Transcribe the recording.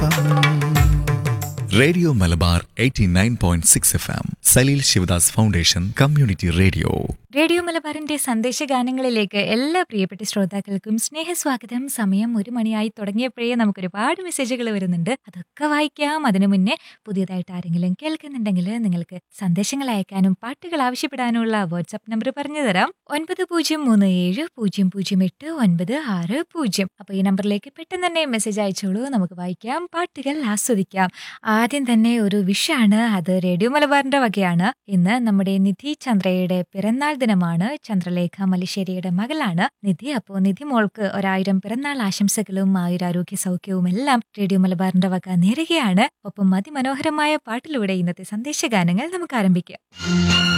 M radio Malabar 89.6 F M Saleel Sivadas foundation community radio radio മലബാറിന്റെ സന്ദേശ ഗാനങ്ങളിലേക്ക് എല്ലാ പ്രിയപ്പെട്ട ശ്രോതാക്കൾക്കും സ്നേഹസ്വാഗതം സമയം ഒരു മണിയായി തുടങ്ങിയപ്പോഴേ നമുക്ക് ഒരുപാട് മെസ്സേജുകൾ വരുന്നുണ്ട് അതൊക്കെ വായിക്കാം അതിനു മുന്നേ പുതിയതായിട്ട് ആരെങ്കിലും കേൾക്കുന്നുണ്ടെങ്കിൽ നിങ്ങൾക്ക് സന്ദേശങ്ങൾ അയക്കാനും പാട്ടുകൾ ആവശ്യപ്പെടാനുമുള്ള വാട്സ്ആപ്പ് നമ്പർ പറഞ്ഞു തരാം ഒൻപത് പൂജ്യം മൂന്ന് ഏഴ് പൂജ്യം പൂജ്യം എട്ട് ഒൻപത് ആറ് പൂജ്യം അപ്പൊ ഈ നമ്പറിലേക്ക് പെട്ടെന്ന് തന്നെ മെസ്സേജ് അയച്ചോളൂ നമുക്ക് വായിക്കാം പാട്ടുകൾ ആസ്വദിക്കാം ആദ്യം തന്നെ ഒരു വിഷാണ് അത് റേഡിയോ മലബാറിന്റെ വകയാണ് ഇന്ന് നമ്മുടെ നിധി ചന്ദ്രയുടെ പിറന്നാൾ ദിനമാണ് ചന്ദ്രലേഖ മലിശ്ശേരിയുടെ മകളാണ് നിധി അപ്പോ നിധി മോൾക്ക് ഒരായിരം പിറന്നാൾ ആശംസകളും ആയുരാരോഗ്യ സൗഖ്യവും എല്ലാം റേഡിയോ മലബാറിന്റെ വക നേരുകയാണ് ഒപ്പം അതിമനോഹരമായ പാട്ടിലൂടെ ഇന്നത്തെ സന്ദേശഗാനങ്ങൾ നമുക്ക് ആരംഭിക്കാം